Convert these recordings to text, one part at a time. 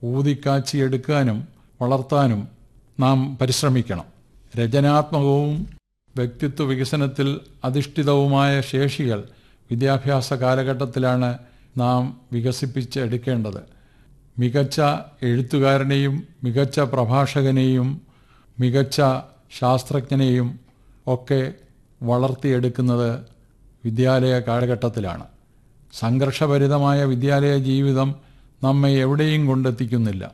ഊതിക്കാച്ചിയെടുക്കാനും വളർത്താനും നാം പരിശ്രമിക്കണം രചനാത്മകവും വ്യക്തിത്വ വികസനത്തിൽ അധിഷ്ഠിതവുമായ ശേഷികൾ വിദ്യാഭ്യാസ കാലഘട്ടത്തിലാണ് നാം വികസിപ്പിച്ചെടുക്കേണ്ടത് മികച്ച എഴുത്തുകാരനെയും മികച്ച പ്രഭാഷകനെയും മികച്ച ശാസ്ത്രജ്ഞനെയും ഒക്കെ വളർത്തിയെടുക്കുന്നത് വിദ്യാലയ കാലഘട്ടത്തിലാണ് സംഘർഷഭരിതമായ വിദ്യാലയ ജീവിതം നമ്മെ എവിടെയും കൊണ്ടെത്തിക്കുന്നില്ല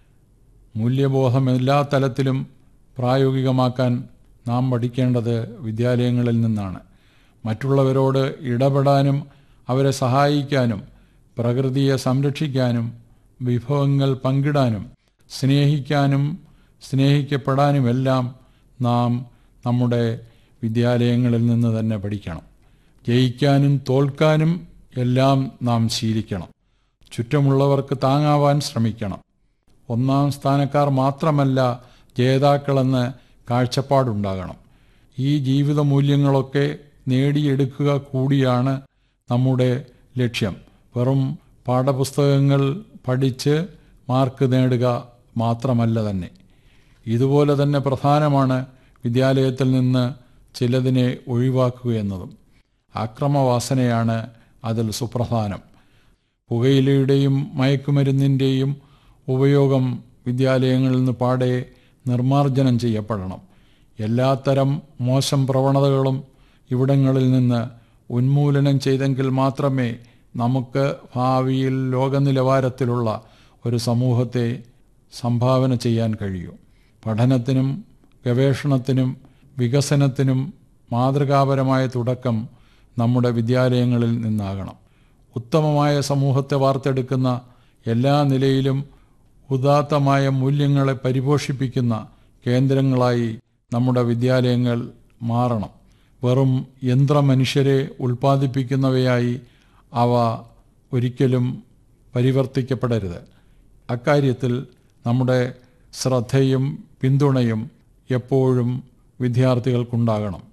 മൂല്യബോധം എല്ലാ തലത്തിലും പ്രായോഗികമാക്കാൻ നാം പഠിക്കേണ്ടത് വിദ്യാലയങ്ങളിൽ നിന്നാണ് മറ്റുള്ളവരോട് ഇടപെടാനും അവരെ സഹായിക്കാനും പ്രകൃതിയെ സംരക്ഷിക്കാനും വിഭവങ്ങൾ പങ്കിടാനും സ്നേഹിക്കാനും സ്നേഹിക്കപ്പെടാനുമെല്ലാം നാം നമ്മുടെ വിദ്യാലയങ്ങളിൽ നിന്ന് തന്നെ പഠിക്കണം ജയിക്കാനും തോൽക്കാനും എല്ലാം നാം ശീലിക്കണം ചുറ്റുമുള്ളവർക്ക് താങ്ങാവാൻ ശ്രമിക്കണം ഒന്നാം സ്ഥാനക്കാർ മാത്രമല്ല ജേതാക്കളെന്ന് കാഴ്ചപ്പാടുണ്ടാകണം ഈ ജീവിത മൂല്യങ്ങളൊക്കെ നേടിയെടുക്കുക കൂടിയാണ് നമ്മുടെ ലക്ഷ്യം വെറും പാഠപുസ്തകങ്ങൾ പഠിച്ച് മാർക്ക് നേടുക മാത്രമല്ല തന്നെ ഇതുപോലെ തന്നെ പ്രധാനമാണ് വിദ്യാലയത്തിൽ നിന്ന് ചിലതിനെ ഒഴിവാക്കുക എന്നതും അക്രമവാസനയാണ് അതിൽ സുപ്രധാനം പുകയിലയുടെയും മയക്കുമരുന്നിൻ്റെയും ഉപയോഗം വിദ്യാലയങ്ങളിൽ നിന്ന് പാടെ നിർമ്മാർജ്ജനം ചെയ്യപ്പെടണം എല്ലാത്തരം മോശം പ്രവണതകളും ഇവിടങ്ങളിൽ നിന്ന് ഉന്മൂലനം ചെയ്തെങ്കിൽ മാത്രമേ നമുക്ക് ഭാവിയിൽ ലോകനിലവാരത്തിലുള്ള ഒരു സമൂഹത്തെ സംഭാവന ചെയ്യാൻ കഴിയൂ പഠനത്തിനും ഗവേഷണത്തിനും വികസനത്തിനും മാതൃകാപരമായ തുടക്കം നമ്മുടെ വിദ്യാലയങ്ങളിൽ നിന്നാകണം ഉത്തമമായ സമൂഹത്തെ വാർത്തെടുക്കുന്ന എല്ലാ നിലയിലും ഉദാത്തമായ മൂല്യങ്ങളെ പരിപോഷിപ്പിക്കുന്ന കേന്ദ്രങ്ങളായി നമ്മുടെ വിദ്യാലയങ്ങൾ മാറണം വെറും യന്ത്രമനുഷ്യരെ ഉൽപ്പാദിപ്പിക്കുന്നവയായി അവ ഒരിക്കലും പരിവർത്തിക്കപ്പെടരുത് അക്കാര്യത്തിൽ നമ്മുടെ ശ്രദ്ധയും പിന്തുണയും എപ്പോഴും വിദ്യാർത്ഥികൾക്കുണ്ടാകണം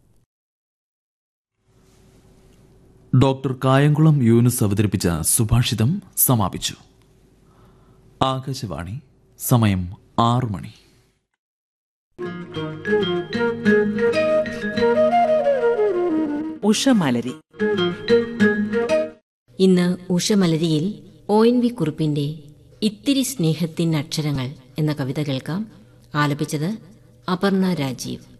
ഡോക്ടർ കായംകുളം യൂനുസ് അവതരിപ്പിച്ച സുഭാഷിതം സമാപിച്ചു ആകാശവാണി സമയം ആറു മണി ഉഷമലരി ഇന്ന് ഉഷമലരിയിൽ ഒ എൻ വി കുറുപ്പിന്റെ ഇത്തിരി സ്നേഹത്തിൻ അക്ഷരങ്ങൾ എന്ന കവിത കേൾക്കാം ആലപിച്ചത് അപർണ രാജീവ്